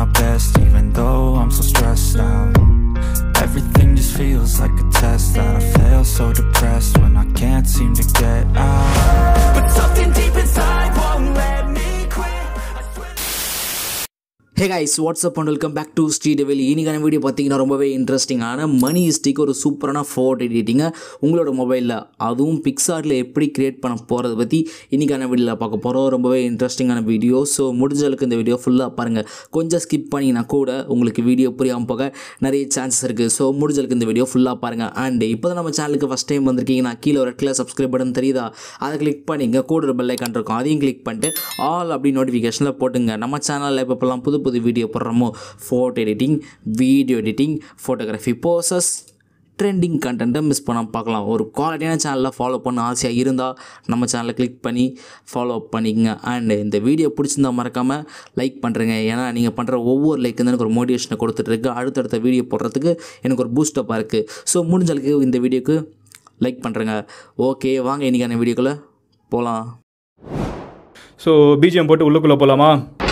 my best even though I'm so stressed out Everything just feels like a test that I fail so depressed when I can't seem to get out But something deep inside won't let me quit I swear hey guys what's up and welcome back to Sri devil இன்னைக்கான video பார்த்தீங்கன்னா ரொம்பவே இன்ட்ரெஸ்டிங்கான மணி stick ஒரு சூப்பரான photo எடிட்டிங்கை உங்களோட மொபைலில் அதுவும் பிக்சார்ட்டில் எப்படி கிரியேட் பண்ண போகிறத பற்றி இன்னைக்கான வீடியோவில் பார்க்க போகிறோம் ரொம்பவே இன்ட்ரெஸ்டிங்கான வீடியோ ஸோ முடிஞ்ச அளவுக்கு இந்த வீடியோ ஃபுல்லாக பாருங்கள் கொஞ்சம் ஸ்கிப் பண்ணிங்கன்னா கூட உங்களுக்கு வீடியோ புரியாமல் போக நிறைய சான்சஸ் இருக்குது ஸோ முடிஞ்ச அளவுக்கு இந்த வீடியோ ஃபுல்லாக பாருங்கள் அண்ட் இப்போ தான் நம்ம சேனலுக்கு ஃபஸ்ட் டைம் வந்திருக்கீங்கன்னா கீழே ஒரு இடத்துல சப்ஸ்கிரைப் பட்டன் தெரியுதா அதை கிளிக் பண்ணிங்க கூட ஒரு பெல் ஐக்கான் இருக்கும் அதையும் கிளிக் பண்ணிட்டு ஆல் அப்படி நோட்டிஃபிகேஷனில் போட்டுங்க நம்ம சேனலில் இப்போலாம் புது புது வீடியோ போடுறோமோ photo editing video editing photography poses trending கண்டென்ட்டை மிஸ் பண்ணாமல் பார்க்கலாம் ஒரு குவாலிட்டியான சேனலில் ஃபாலோ பண்ண ஆசையாக இருந்தால் நம்ம சேனலை கிளிக் பண்ணி ஃபாலோ பண்ணிக்கங்க அண்ட் இந்த வீடியோ பிடிச்சிருந்தா மறக்காமல் லைக் பண்ணுறேங்க ஏன்னா நீங்கள் பண்ணுற ஒவ்வொரு லைக் வந்து எனக்கு ஒரு மோட்டிவேஷனை கொடுத்துட்ருக்கு அடுத்தடுத்த வீடியோ போடுறதுக்கு எனக்கு ஒரு பூஸ்டப்பாக இருக்குது ஸோ முடிஞ்ச அளவுக்கு இந்த வீடியோக்கு லைக் பண்ணுறேங்க ஓகே வாங்க இன்றைக்கான வீடியோக்குள்ளே போகலாம் ஸோ பிஜிஎம் போட்டு உள்ளுக்குள்ளே போகலாமா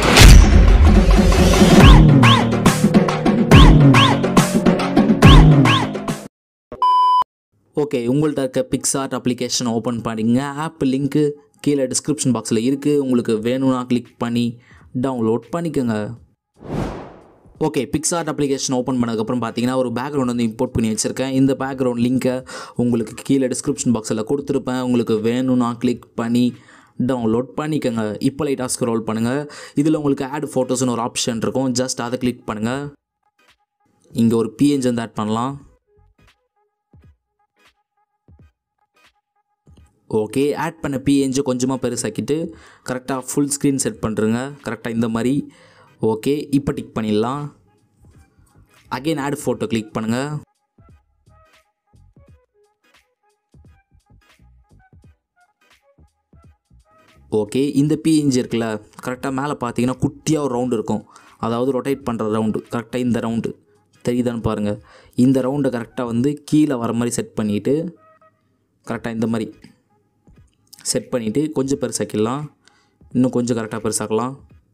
ஓகே உங்கள்கிட்ட இருக்க பிக்சார்ட் அப்ளிகேஷன் ஓப்பன் பண்ணிங்க ஆப் லிங்க்கு கீழே டிஸ்கிரிப்ஷன் பாக்ஸில் இருக்குது உங்களுக்கு வேணும்னா கிளிக் பண்ணி டவுன்லோட் பண்ணிக்கோங்க ஓகே பிக்சார்ட் அப்ளிகேஷன் ஓப்பன் பண்ணதுக்கப்புறம் பார்த்தீங்கன்னா ஒரு பேக்ரவுண்ட் வந்து இம்போர்ட் பண்ணி வச்சுருக்கேன் இந்த பேக்ரவுண்ட் லிங்க்கை உங்களுக்கு கீழே டிஸ்கிரிப்ஷன் பாக்ஸில் கொடுத்துருப்பேன் உங்களுக்கு வேணும்னா கிளிக் பண்ணி டவுன்லோட் பண்ணிக்கோங்க இப்போ லைட்டாக ஸ்க்ரோல் பண்ணுங்கள் இதில் உங்களுக்கு ஆட் ஃபோட்டோஸ்னு ஒரு ஆப்ஷன் இருக்கும் ஜஸ்ட் அதை கிளிக் பண்ணுங்கள் இங்கே ஒரு பிஎன்ஜி வந்து ஆட் பண்ணலாம் ஓகே ஆட் பண்ண பிஎன்ஜி கொஞ்சமாக பெருசாக்கிட்டு கரெக்டாக ஃபுல் ஸ்க்ரீன் செட் பண்ணுறங்க கரெக்டாக இந்த மாதிரி ஓகே இப்போ டிக் பண்ணிடலாம் அகைன் ஆட் ஃபோட்டோ கிளிக் பண்ணுங்கள் ஓகே இந்த பிஎன்ஜி இருக்குல்ல கரெக்டாக மேலே பார்த்தீங்கன்னா குட்டியாக ஒரு ரவுண்டு இருக்கும் அதாவது ரொட்டேட் பண்ணுற ரவுண்டு கரெக்டாக இந்த ரவுண்டு தெரியுதான்னு பாருங்கள் இந்த ரவுண்டை கரெக்டாக வந்து கீழே வர மாதிரி செட் பண்ணிவிட்டு கரெக்டாக இந்த மாதிரி செட் பண்ணிவிட்டு கொஞ்சம் பெருசாக்கிடலாம் இன்னும் கொஞ்சம் கரெக்டாக பெருசாக்கலாம்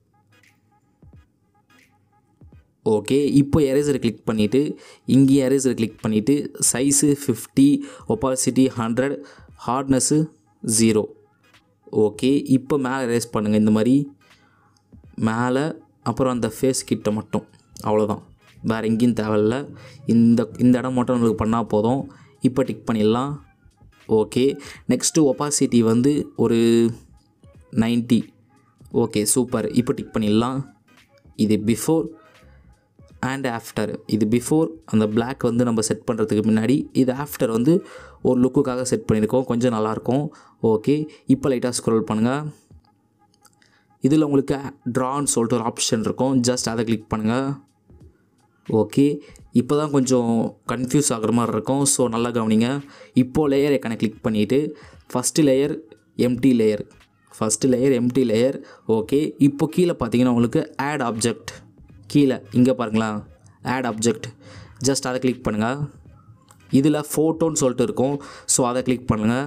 ஓகே இப்போ எரேசர் கிளிக் பண்ணிவிட்டு இங்கேயும் எரேசர் கிளிக் பண்ணிவிட்டு size fifty opacity hundred hardness zero okay இப்போ மேலே எரேஸ் பண்ணுங்கள் இந்த மாதிரி மேலே அப்புறம் அந்த ஃபேஸ் கிட்ட மட்டும் அவ்வளோதான் வேறு எங்கேயும் தேவையில்ல இந்த இந்த இடம் மட்டும் நம்மளுக்கு பண்ணால் போதும் இப்போ டிக் பண்ணிடலாம் ஓகே நெக்ஸ்ட்டு ஒப்பாசிட்டி வந்து ஒரு 90 ஓகே சூப்பர் இப்போ டிக் பண்ணிடலாம் இது பிஃபோர் அண்ட் ஆஃப்டர் இது பிஃபோர் அந்த Black வந்து நம்ம செட் பண்ணுறதுக்கு முன்னாடி இது ஆஃப்டர் வந்து ஒரு லுக்குக்காக செட் பண்ணியிருக்கோம் கொஞ்சம் நல்லாயிருக்கும் ஓகே இப்போ லைட்டாக ஸ்க்ரோல் பண்ணுங்கள் இதில் உங்களுக்கு ட்ரான்னு சொல்லிட்டு ஒரு ஆப்ஷன் இருக்கும் ஜஸ்ட் அதை கிளிக் பண்ணுங்கள் ஓகே இப்போ தான் கொஞ்சம் கன்ஃபியூஸ் ஆகுற மாதிரி இருக்கும் ஸோ நல்லா கவனிங்க இப்போது லேயர் ஐக்கனை கிளிக் பண்ணிவிட்டு first layer empty layer first layer empty layer okay இப்போ கீழே பார்த்தீங்கன்னா உங்களுக்கு ஆட் ஆப்ஜெக்ட் கீழே இங்கே பாருங்களேன் ஆட் ஆப்ஜெக்ட் ஜஸ்ட் அதை கிளிக் பண்ணுங்கள் இதில் ஃபோட்டோன்னு சொல்லிட்டு இருக்கும் ஸோ அதை கிளிக் பண்ணுங்கள்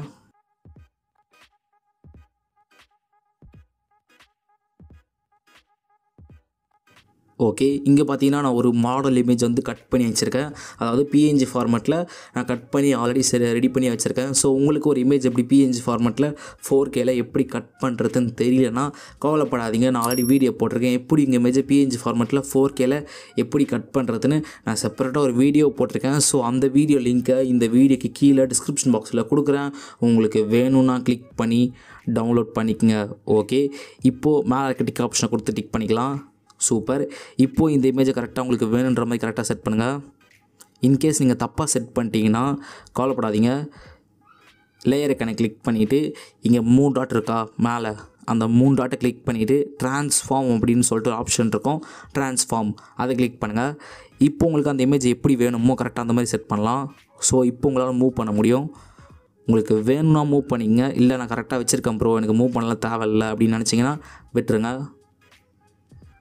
ஓகே இங்கே பார்த்தீங்கன்னா நான் ஒரு மாடல் இமேஜ் வந்து கட் பண்ணி வச்சுருக்கேன் அதாவது பிஎன்ஜி ஃபார்மேட்டில் நான் கட் பண்ணி ஆல்ரெடி சரி ரெடி பண்ணி வச்சுருக்கேன் ஸோ உங்களுக்கு ஒரு இமேஜ் எப்படி பிஎன்ஜி ஃபார்மேட்டில் ஃபோர் கேல எப்படி கட் பண்ணுறதுன்னு தெரியலனா கவலைப்படாதீங்க நான் ஆல்ரெடி வீடியோ போட்டிருக்கேன் எப்படி இங்கே இமேஜ் பிஎன்ஜி ஃபார்மேட்டில் ஃபோர் கேல எப்படி கட் பண்ணுறதுன்னு நான் செப்பரேட்டாக ஒரு வீடியோ போட்டிருக்கேன் ஸோ அந்த வீடியோ லிங்க்கை இந்த வீடியோக்கு கீழே டிஸ்கிரிப்ஷன் பாக்ஸில் கொடுக்குறேன் உங்களுக்கு வேணும்னா கிளிக் பண்ணி டவுன்லோட் பண்ணிக்கங்க ஓகே இப்போது மேலே இருக்க டிக் ஆப்ஷனை கொடுத்து டிக் பண்ணிக்கலாம் சூப்பர் இப்போது இந்த இமேஜை கரெக்டாக உங்களுக்கு வேணுன்ற மாதிரி கரெக்டாக செட் பண்ணுங்கள் இன்கேஸ் நீங்கள் தப்பாக செட் பண்ணிட்டீங்கன்னா கவலைப்படாதீங்க லேயர் ஐக்கனை கிளிக் பண்ணிவிட்டு இங்கே மூணு டாட் இருக்கா மேலே அந்த மூணு டாட்டை கிளிக் பண்ணிவிட்டு ட்ரான்ஸ்ஃபார்ம் அப்படின்னு சொல்லிட்டு ஒரு ஆப்ஷன் இருக்கும் ட்ரான்ஸ்ஃபார்ம் அதை கிளிக் பண்ணுங்கள் இப்போ உங்களுக்கு அந்த இமேஜ் எப்படி வேணுமோ கரெக்டாக அந்த மாதிரி செட் பண்ணலாம் ஸோ இப்போ உங்களால் மூவ் பண்ண முடியும் உங்களுக்கு வேணும்னா மூவ் பண்ணிங்க இல்லை நான் கரெக்டாக வச்சுருக்கேன் ப்ரோ எனக்கு மூவ் பண்ணலாம் தேவையில்ல அப்படின்னு நினச்சிங்கன்னா விட்டுருங்க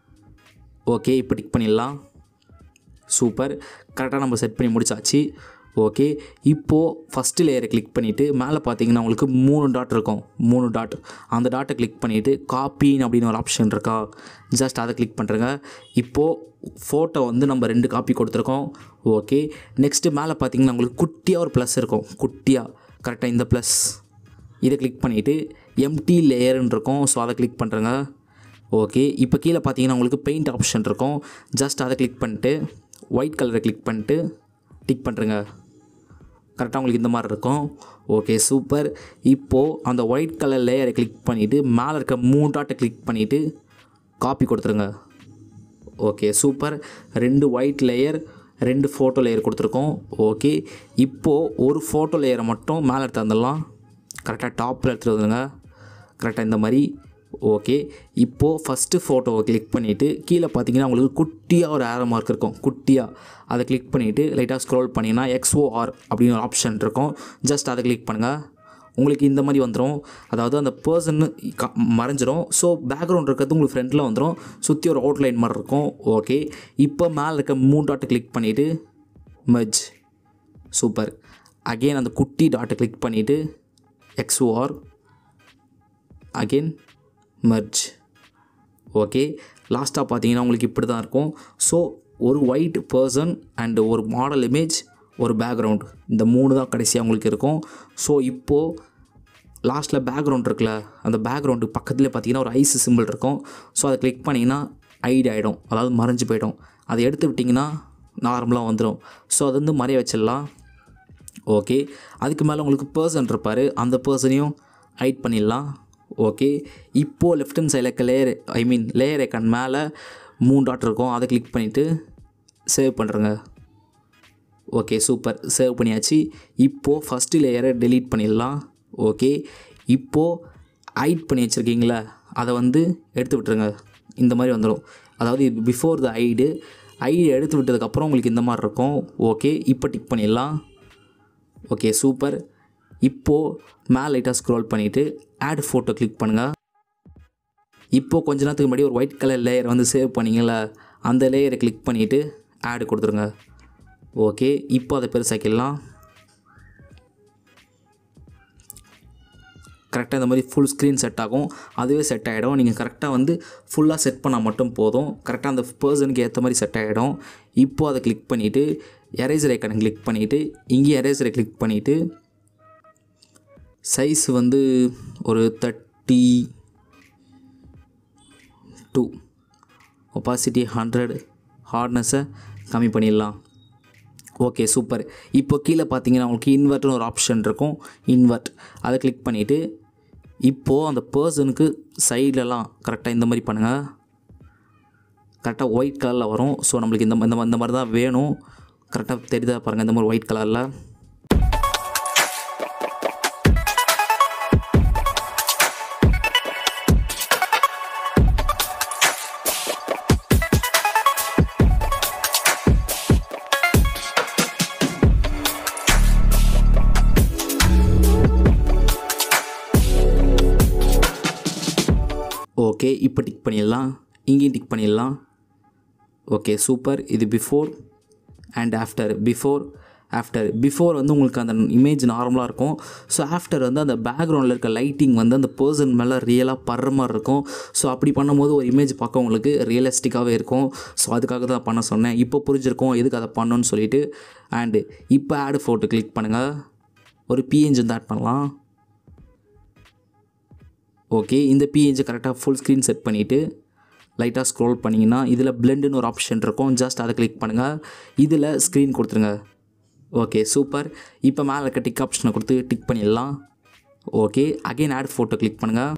ஓகே இப்போ டிக் பண்ணிடலாம் சூப்பர் கரெக்டாக நம்ம செட் பண்ணி முடிச்சாச்சு ஓகே இப்போது ஃபஸ்ட்டு லேயரை கிளிக் பண்ணிவிட்டு மேலே பார்த்தீங்கன்னா உங்களுக்கு மூணு டாட் இருக்கும் மூணு டாட் அந்த டாட்டை கிளிக் பண்ணிவிட்டு காப்பின்னு அப்படின்னு ஒரு ஆப்ஷன் இருக்கா ஜஸ்ட் அதை கிளிக் பண்ணுறேங்க இப்போது ஃபோட்டோ வந்து நம்ம ரெண்டு காப்பி கொடுத்துருக்கோம் ஓகே நெக்ஸ்ட்டு மேலே பார்த்தீங்கன்னா உங்களுக்கு குட்டியாக ஒரு ப்ளஸ் இருக்கும் குட்டியாக கரெக்டாக இந்த ப்ளஸ் இதை கிளிக் பண்ணிவிட்டு எம்டி லேயர்னு இருக்கும் ஸோ அதை கிளிக் பண்ணுறேங்க ஓகே இப்போ கீழே பார்த்தீங்கன்னா உங்களுக்கு பெயிண்ட் ஆப்ஷன் இருக்கும் ஜஸ்ட் அதை கிளிக் பண்ணிட்டு ஒயிட் கலரை கிளிக் பண்ணிட்டு டிக் பண்ணுறேங்க கரெக்டாக உங்களுக்கு இந்த மாதிரி இருக்கும் ஓகே சூப்பர் இப்போது அந்த ஒயிட் கலர் லேயரை கிளிக் பண்ணிவிட்டு மேலே இருக்க மூணு டாட்டை கிளிக் பண்ணிவிட்டு காப்பி கொடுத்துருங்க ஓகே சூப்பர் ரெண்டு ஒயிட் லேயர் ரெண்டு ஃபோட்டோ லேயர் கொடுத்துருக்கோம் ஓகே இப்போது ஒரு ஃபோட்டோ லேயரை மட்டும் மேலே எடுத்து வந்துடலாம் கரெக்டாக டாப்பில் எடுத்துகிட்டு வந்துடுங்க கரெக்டாக இந்த மாதிரி ஓகே இப்போது ஃபஸ்ட்டு ஃபோட்டோவை கிளிக் பண்ணிவிட்டு கீழே பார்த்தீங்கன்னா உங்களுக்கு குட்டியாக ஒரு ஆரோ மார்க் இருக்கும் குட்டியாக அதை கிளிக் பண்ணிவிட்டு லைட்டாக ஸ்க்ரோல் பண்ணிங்கன்னா எக்ஸ்ஓஆர் அப்படின்னு ஒரு ஆப்ஷன் இருக்கும் ஜஸ்ட் அதை கிளிக் பண்ணுங்கள் உங்களுக்கு இந்த மாதிரி வந்துடும் அதாவது அந்த பர்சன் மறைஞ்சிரும் ஸோ பேக்ரவுண்ட் இருக்கிறது உங்களுக்கு ஃப்ரண்ட்டில் வந்துடும் சுற்றி ஒரு அவுட்லைன் மாதிரி இருக்கும் ஓகே இப்போ மேலே இருக்க மூணு டாட்டை கிளிக் பண்ணிவிட்டு மெர்ஜ் சூப்பர் அகெயின் அந்த குட்டி டாட்டை கிளிக் பண்ணிவிட்டு எக்ஸ்ஓஆர் அகெயின் மெர்ஜ் ஓகே லாஸ்ட்டாக பார்த்தீங்கன்னா உங்களுக்கு இப்படி தான் இருக்கும் ஸோ ஒரு ஒயிட் பர்சன் அண்டு ஒரு மாடல் இமேஜ் ஒரு பேக்ரவுண்ட் இந்த மூணு தான் கடைசியாக உங்களுக்கு இருக்கும் ஸோ இப்போது லாஸ்ட்டில் பேக்ரவுண்ட் இருக்குல்ல அந்த பேக்ரவுண்டு பக்கத்துலேயே பார்த்தீங்கன்னா ஒரு ஐஸ் சிம்பிள் இருக்கும் ஸோ அதை கிளிக் பண்ணிங்கன்னா ஐடி ஆகிடும் அதாவது மறைஞ்சு போயிடும் அதை எடுத்து விட்டிங்கன்னா நார்மலாக வந்துடும் ஸோ அது வந்து மறைய வச்சிடலாம் ஓகே அதுக்கு மேலே உங்களுக்கு பர்சன் இருப்பார் அந்த பர்சனையும் ஹைட் பண்ணிடலாம் ஓகே இப்போது லெஃப்ட் ஹேண்ட் சைடில் இருக்க layer I mean layer icon மேலே மூணு டாட் இருக்கும் அதை கிளிக் பண்ணிவிட்டு சேவ் பண்ணுறேங்க ஓகே சூப்பர் சேவ் பண்ணியாச்சு இப்போது ஃபஸ்ட்டு லேயரை delete பண்ணிடலாம் ஓகே இப்போது ஹைட் பண்ணி வச்சுருக்கீங்களா அதை வந்து எடுத்து விட்டுருங்க இந்த மாதிரி வந்துடும் அதாவது பிஃபோர் த ஐடு ஐடு எடுத்து விட்டதுக்கப்புறம் உங்களுக்கு இந்த மாதிரி இருக்கும் ஓகே இப்போ டிக் பண்ணிடலாம் ஓகே சூப்பர் இப்போது மேலே லைட்டாக ஸ்க்ரோல் பண்ணிவிட்டு ஆட் ஃபோட்டோ கிளிக் பண்ணுங்கள் இப்போது கொஞ்ச நேரத்துக்கு முன்னாடி ஒரு ஒயிட் கலர் லேயர் வந்து சேவ் பண்ணீங்களா அந்த லேயரை கிளிக் பண்ணிவிட்டு ஆட் கொடுத்துருங்க ஓகே இப்போ அதை பெருசாக்கிடலாம் கரெக்டாக இந்த மாதிரி ஃபுல் ஸ்க்ரீன் செட் ஆகும் அதுவே செட் ஆகிடும் நீங்கள் கரெக்டாக வந்து ஃபுல்லாக செட் பண்ணால் மட்டும் போதும் கரெக்டாக அந்த பர்சனுக்கு ஏற்ற மாதிரி செட் ஆகிடும் இப்போது அதை கிளிக் பண்ணிவிட்டு எரேசர் ஐக்கனை கிளிக் பண்ணிவிட்டு இங்கேயும் எரேசரை கிளிக் பண்ணிவிட்டு சைஸ் வந்து ஒரு தேர்ட்டி டூ ஒப்பாசிட்டி ஹண்ட்ரட் ஹார்ட்னஸை கம்மி பண்ணிடலாம் ஓகே சூப்பர் இப்போ கீழே பார்த்தீங்கன்னா உங்களுக்கு இன்வெர்ட்னு ஒரு ஆப்ஷன் இருக்கும் இன்வெர்ட் அதை கிளிக் பண்ணிவிட்டு இப்போது அந்த பர்சனுக்கு சைட்லலாம் கரெக்டாக இந்த மாதிரி பண்ணுங்கள் கரெக்டாக ஒயிட் கலரில் வரும் ஸோ நம்மளுக்கு இந்த இந்த இந்த மாதிரி தான் வேணும் கரெக்டாக தெரியுதா பாருங்கள் இந்த மாதிரி ஒயிட் கலரில் ஓகே இப்போ டிக் பண்ணிடலாம் இங்கேயும் டிக் பண்ணிடலாம் ஓகே சூப்பர் இது before and after before after before வந்து உங்களுக்கு அந்த இமேஜ் நார்மலாக இருக்கும் ஸோ ஆஃப்டர் வந்து அந்த பேக்ரவுண்டில் இருக்க லைட்டிங் வந்து அந்த பர்சன் மேலே ரியலாக படுற மாதிரி இருக்கும் ஸோ அப்படி பண்ணும்போது ஒரு இமேஜ் பார்க்க உங்களுக்கு ரியலிஸ்டிக்காகவே இருக்கும் ஸோ அதுக்காக தான் பண்ண சொன்னேன் இப்போ புரிஞ்சிருக்கும் எதுக்கு அதை பண்ணணும்னு சொல்லிட்டு அண்டு இப்போ ஆட் ஃபோட்டோ கிளிக் பண்ணுங்கள் ஒரு பிஎன்ஜி வந்து ஆட் பண்ணலாம் ஓகே இந்த பிஎன்ஜி கரெக்டாக ஃபுல் ஸ்க்ரீன் செட் பண்ணிவிட்டு லைட்டாக ஸ்க்ரோல் பண்ணிங்கன்னா இதில் பிளெண்டுன்னு ஒரு ஆப்ஷன் இருக்கும் ஜஸ்ட் அதை கிளிக் பண்ணுங்கள் இதில் ஸ்க்ரீன் கொடுத்துருங்க ஓகே சூப்பர் இப்போ மேலே இருக்க டிக் ஆப்ஷனை கொடுத்து டிக் பண்ணிடலாம் okay again add photo click பண்ணுங்கள்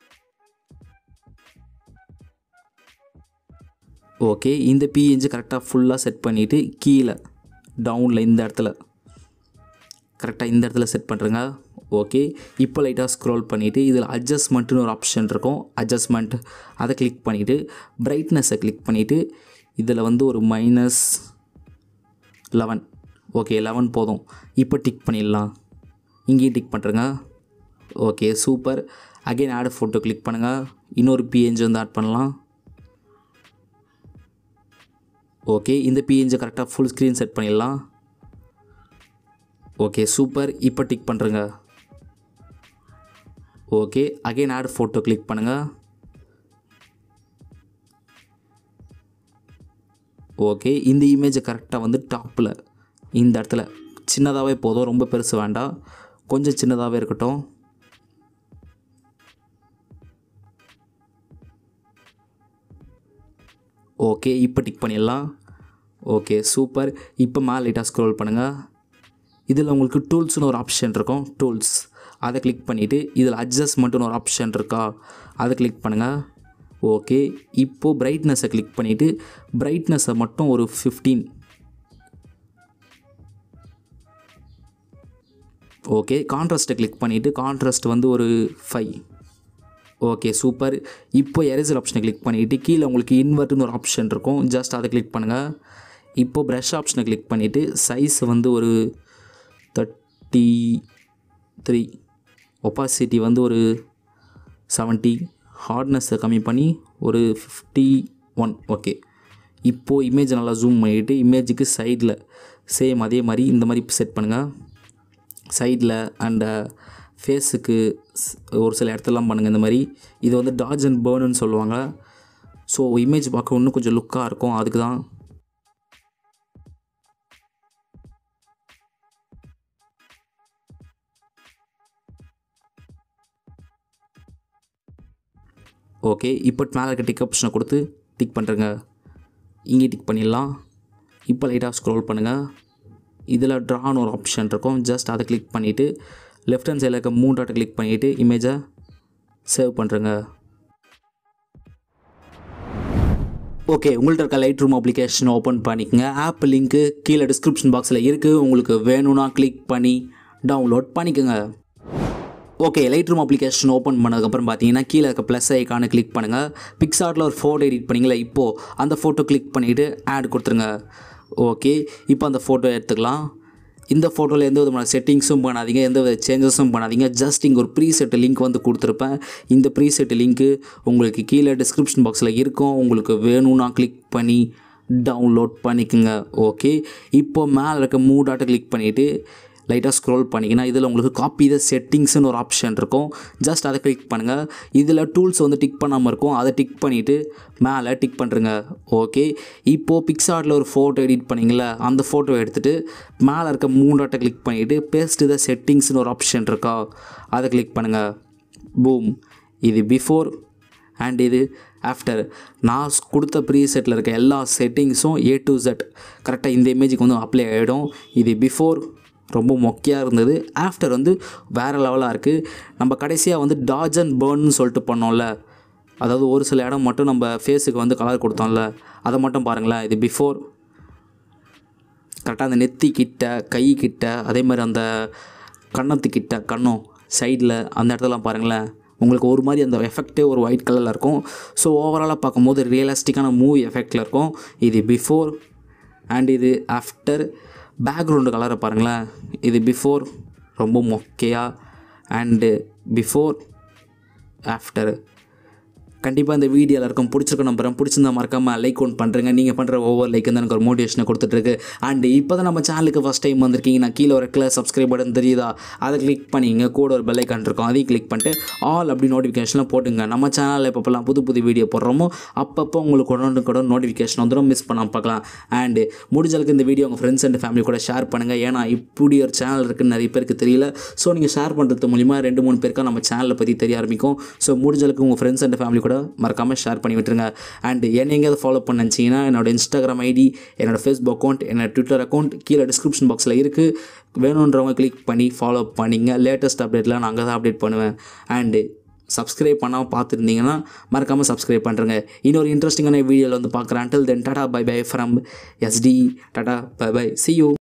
ஓகே இந்த பிஎன்ஜி கரெக்டாக ஃபுல்லாக செட் பண்ணிவிட்டு கீழே டவுனில் இந்த இடத்துல கரெக்டாக இந்த இடத்துல செட் பண்ணுறேங்க ஓகே இப்போ லைட்டாக ஸ்க்ரோல் பண்ணிவிட்டு இதில் அட்ஜஸ்ட்மெண்ட்டுன்னு ஒரு ஆப்ஷன் இருக்கும் அட்ஜஸ்ட்மெண்ட் அதை கிளிக் பண்ணிவிட்டு பிரைட்னஸை கிளிக் பண்ணிவிட்டு இதில் வந்து ஒரு மைனஸ் லெவன் ஓகே லெவன் போதும் இப்போ டிக் பண்ணிடலாம் இங்கேயும் டிக் பண்ணுறேங்க okay super again add photo click பண்ணுங்கள் இன்னொரு பிஎன்ஜி வந்து ஆட் பண்ணலாம் ஓகே இந்த பிஎன்ஜி கரெக்டாக ஃபுல் ஸ்க்ரீன் செட் பண்ணிடலாம் ஓகே சூப்பர் இப்போ டிக் பண்ணுறங்க okay again add photo click பண்ணுங்கள் ஓகே இந்த இமேஜை கரெக்டாக வந்து டாப்பில் இந்த இடத்துல சின்னதாகவே போதும் ரொம்ப பெருசு வேண்டாம் கொஞ்சம் சின்னதாகவே இருக்கட்டும் ஓகே இப்போ டிக் பண்ணிடலாம் ஓகே சூப்பர் இப்போ மேலே லைட்டாக ஸ்க்ரோல் பண்ணுங்கள் இதில் உங்களுக்கு டூல்ஸ்னு ஒரு ஆப்ஷன் இருக்கும் டூல்ஸ் அதை கிளிக் பண்ணிவிட்டு இதில் அட்ஜஸ்ட்மெண்ட்டுன்னு ஒரு ஆப்ஷன் இருக்கா அதை கிளிக் பண்ணுங்கள் ஓகே இப்போது பிரைட்னஸை கிளிக் பண்ணிவிட்டு பிரைட்னஸை மட்டும் ஒரு ஃபிஃப்டீன் ஓகே கான்ட்ராஸ்ட்டை கிளிக் பண்ணிவிட்டு கான்ட்ராஸ்ட் வந்து ஒரு ஃபைவ் ஓகே சூப்பர் இப்போ எரேசர் ஆப்ஷனை கிளிக் பண்ணிவிட்டு கீழே உங்களுக்கு இன்வெர்ட்னு ஒரு ஆப்ஷன் இருக்கும் ஜஸ்ட் அதை கிளிக் பண்ணுங்கள் இப்போ ப்ரஷ் ஆப்ஷனை கிளிக் பண்ணிவிட்டு சைஸ் வந்து ஒரு தேர்ட்டி த்ரீ ஒப்பாசிட்டி வந்து ஒரு செவன்ட்டி ஹார்ட்னஸை கம்மி பண்ணி ஒரு ஃபிஃப்டி ஒன் ஓகே இப்போது இமேஜை நல்லா ஜூம் பண்ணிவிட்டு இமேஜுக்கு சைடில் சேம் அதே மாதிரி இந்த மாதிரி செட் பண்ணுங்கள் சைடில் அண்ட் ஃபேஸுக்கு ஒரு சில இடத்துலலாம் பண்ணுங்கள் இந்த மாதிரி இது வந்து டாஜ் அண்ட் பேர்னுன்னு சொல்லுவாங்க ஸோ இமேஜ் பார்க்க இன்னும் கொஞ்சம் லுக்காக இருக்கும் அதுக்கு தான் ஓகே இப்போ மேலே இருக்க டிக் ஆப்ஷனை கொடுத்து டிக் பண்ணுறேங்க இங்கே டிக் பண்ணிடலாம் இப்போ லைட்டாக ஸ்க்ரோல் பண்ணுங்கள் இதில் ட்ரான்னு ஒரு ஆப்ஷன் இருக்கும் ஜஸ்ட் அதை கிளிக் பண்ணிவிட்டு லெஃப்ட் ஹேண்ட் சைடில் இருக்க மூணு டாட்டை கிளிக் பண்ணிவிட்டு இமேஜை சேவ் பண்ணுறேங்க ஓகே உங்கள்கிட்ட இருக்க லைட் ரூம் அப்ளிகேஷன் ஓப்பன் பண்ணிக்கங்க ஆப் லிங்க்கு கீழே டிஸ்கிரிப்ஷன் பாக்ஸில் இருக்குது உங்களுக்கு வேணும்னா கிளிக் பண்ணி டவுன்லோட் பண்ணிக்கோங்க okay Lightroom application open பண்ணதுக்கப்புறம் பார்த்தீங்கன்னா கீழே இருக்க ப்ளஸ் ஐக்கானை கிளிக் பண்ணுங்கள் பிக்சார்ட்டில் ஒரு ஃபோட்டோ எடிட் பண்ணிங்களா இப்போது அந்த ஃபோட்டோ கிளிக் பண்ணிவிட்டு ஆட் கொடுத்துருங்க ஓகே இப்போ அந்த ஃபோட்டோ எடுத்துக்கலாம் இந்த ஃபோட்டோவில் எந்த விதமான செட்டிங்ஸும் பண்ணாதீங்க எந்த வித சேஞ்சஸும் பண்ணாதீங்க ஜஸ்ட் இங்கே ஒரு ப்ரீசெட் லிங்க் வந்து கொடுத்துருப்பேன் இந்த ப்ரீசெட் லிங்க்கு உங்களுக்கு கீழே டிஸ்கிரிப்ஷன் பாக்ஸில் இருக்கும் உங்களுக்கு வேணும்னா கிளிக் பண்ணி டவுன்லோட் பண்ணிக்கோங்க ஓகே இப்போ மேலே இருக்க மூ டாட்டை கிளிக் பண்ணிவிட்டு லைட்டாக ஸ்க்ரோல் பண்ணிங்கன்னா இதில் உங்களுக்கு காப்பி த செட்டிங்ஸ்னு ஒரு ஆப்ஷன் இருக்கும் ஜஸ்ட் அதை கிளிக் பண்ணுங்கள் இதில் டூல்ஸ் வந்து டிக் பண்ணாமல் இருக்கும் அதை டிக் பண்ணிவிட்டு மேலே டிக் பண்ணுறங்க ஓகே இப்போது பிக்சார்ட்டில் ஒரு ஃபோட்டோ எடிட் பண்ணிங்களே அந்த ஃபோட்டோ எடுத்துகிட்டு மேலே இருக்க மூணு டாட்டை கிளிக் பண்ணிவிட்டு பேஸ்ட் த செட்டிங்ஸ்னு ஒரு ஆப்ஷன் இருக்கா அதை கிளிக் பண்ணுங்கள் பூம் இது பிஃபோர் அண்ட் இது ஆஃப்டர் நான் கொடுத்த ப்ரீசெட்டில் இருக்க எல்லா செட்டிங்ஸும் ஏ டு ஜெட் கரெக்டாக இந்த இமேஜுக்கு வந்து அப்ளை ஆகிடும் இது பிஃபோர் ரொம்ப மொக்கையாக இருந்தது ஆஃப்டர் வந்து வேறு லெவலாக இருக்குது நம்ம கடைசியாக வந்து டாஜ் அண்ட் பேர்ன்னு சொல்லிட்டு பண்ணோம்ல அதாவது ஒரு சில இடம் மட்டும் நம்ம ஃபேஸுக்கு வந்து கலர் கொடுத்தோம்ல அதை மட்டும் பாருங்களேன் இது பிஃபோர் கரெக்டாக அந்த நெத்தி கிட்ட கை கிட்ட அதே மாதிரி அந்த கன்னத்துக்கிட்ட கன்னம் சைடில் அந்த இடத்துலலாம் பாருங்களேன் உங்களுக்கு ஒரு மாதிரி அந்த எஃபெக்டே ஒரு ஒயிட் கலரில் இருக்கும் ஸோ ஓவராலாக பார்க்கும்போது ரியலிஸ்டிக்கான மூவி எஃபெக்டில் இருக்கும் இது பிஃபோர் அண்ட் இது ஆஃப்டர் பேக்ரவுண்டு கலரை பாருங்களேன் இது பிஃபோர் ரொம்ப மொக்கையாக அண்டு பிஃபோர் ஆஃப்டர் கண்டிப்பாக இந்த வீடியோ எல்லாருக்கும் பிடிச்சிருக்க நம்புறேன் பிடிச்சிருந்தா மறக்காமல் லைக் ஒன் பண்ணுறேங்க நீங்கள் பண்ணுற ஒவ்வொரு லைக் தான் எனக்கு ஒரு மோட்டிவேஷனை கொடுத்துட்ருக்கு அண்ட் இப்போ தான் நம்ம சேனலுக்கு ஃபஸ்ட் டைம் வந்திருக்கீங்க நான் கீழே ஒரு கிளர் சப்ஸ்கிரைப் பட்டன் தெரியுதா அதை கிளிக் பண்ணிங்க கூட ஒரு பெல் ஐக்கான் இருக்கும் அதையும் கிளிக் பண்ணிட்டு ஆல் அப்படி நோட்டிஃபிகேஷன்லாம் போட்டுங்க நம்ம சேனலில் எப்பப்பெல்லாம் புது புது வீடியோ போடுறோமோ அப்பப்போ உங்களுக்கு உடனே கூட நோட்டிஃபிகேஷன் வந்துடும் மிஸ் பண்ணாமல் பார்க்கலாம் அண்டு முடிஞ்ச அளவுக்கு இந்த வீடியோ உங்கள் ஃப்ரெண்ட்ஸ் அண்ட் ஃபேமிலி கூட ஷேர் பண்ணுங்கள் ஏன்னா இப்படி ஒரு சேனல் இருக்குன்னு நிறைய பேருக்கு தெரியல ஸோ நீங்கள் ஷேர் பண்ணுறது மூலிமா ரெண்டு மூணு பேருக்கு நம்ம சேனலை பற்றி தெரிய ஆரம்பிக்கும் ஸோ முடிஞ்ச அளவுக்கு உங்கள் ஃப்ரெண்ட்ஸ் அண்ட் ஃபேமிலி கூட மறக்காமல் ஷேர் பண்ணி விட்டுருங்க அண்ட் என்ன எங்கேயாவது ஃபாலோ பண்ண நினச்சிங்கன்னா என்னோட இன்ஸ்டாகிராம் ஐடி என்னோட ஃபேஸ்புக் அக்கௌண்ட் என்னோட ட்விட்டர் அக்கௌண்ட் கீழே டிஸ்கிரிப்ஷன் பாக்ஸில் இருக்குது வேணுன்றவங்க கிளிக் பண்ணி ஃபாலோ பண்ணிங்க லேட்டஸ்ட் அப்டேட்லாம் நான் அங்கே தான் அப்டேட் பண்ணுவேன் அண்டு சப்ஸ்கிரைப் பண்ணாமல் பார்த்துருந்தீங்கன்னா மறக்காமல் சப்ஸ்கிரைப் பண்ணுறேங்க இன்னொரு இன்ட்ரெஸ்டிங்கான வீடியோவில் வந்து பார்க்குறேன் until then tata bye bye from SD tata bye bye see you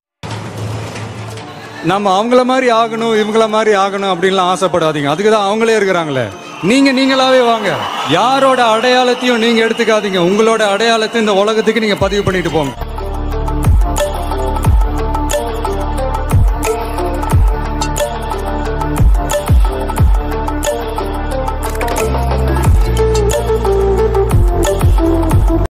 நம்ம அவங்கள மாதிரி ஆகணும் இவங்கள மாதிரி ஆகணும் அப்படின்லாம் ஆசைப்படாதீங்க அதுக்கு தான் அவங்களே இருக்கிறாங்களே நீங்க நீங்களாவே வாங்க யாரோட அடையாளத்தையும் நீங்க எடுத்துக்காதீங்க உங்களோட அடையாளத்தை இந்த உலகத்துக்கு நீங்க பதிவு பண்ணிட்டு போங்க